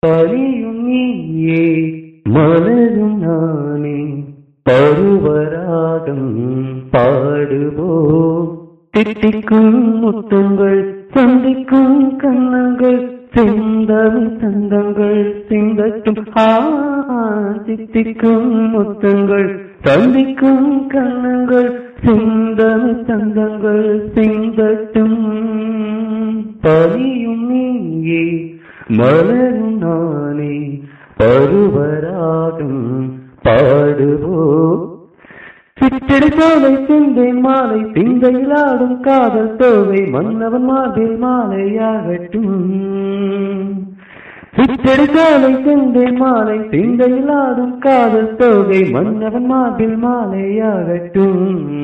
பலியும் நீயே மலரும் நானே பருவராகம் பாடுவோம் திட்டிக்கும் முத்தங்கள் சந்திக்கும் கண்ணங்கள் சிந்தமி சந்தங்கள் சிந்தட்டும் ஆ திட்டிக்கும் முத்தங்கள் சந்திக்கும் கண்ணங்கள் சிந்தமி சந்தங்கள் சிந்தட்டும் பலியும் நீயே மலரும் நானே பருவராகம் பாடுவோ சிற்றடி சோலை சிந்தேன் மாலை திங்கையில் ஆடும் காதல் தோவை மன்னவன் மார்பில் மாலையாகட்டும் சிற்றடி சோலை சிந்தேன் மாலை திங்கையில் ஆடும் காதல் தோகை மன்னவன் மார்பில் மாலையாகட்டும்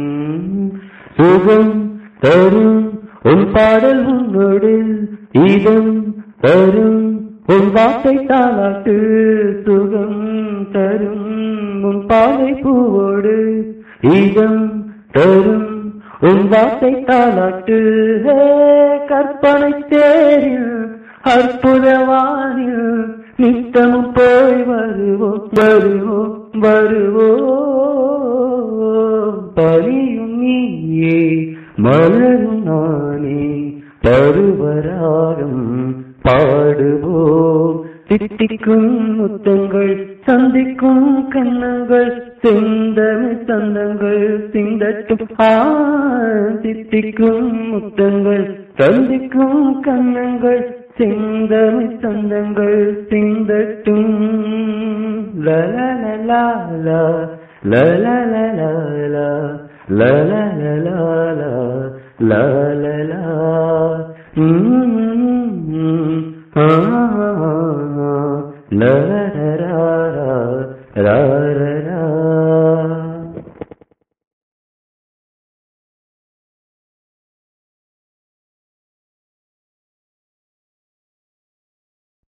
சுகம் தரும் உன் பாடல் உன்னோடு இதம் தரும் உன் வார்த்தை தாளாட்டு சுகம் தரும் உன் பாதை பூவோடு இதம் தரும் உன் வார்த்தை தாளாட்டு ஹே, கற்பனை தேரில் அற்புதவானில் நித்தமும் போய் வருவோம் வருவோம் வருவோம் பலியும் நீயே மலரும் நானே பருவராகம் பாடுவோம் திட்டிக்கும் முத்தங்கள் சந்திக்கும் கண்ணங்கள் சிந்தமி சந்தங்கள் சிந்தட்டும் ஆ திட்டிக்கும் முத்தங்கள் சந்திக்கும் கண்ணங்கள் சிந்தமி சந்தங்கள் சிந்தட்டும் லலலலா லலலலா லலலலா லலலா ஆ லலலா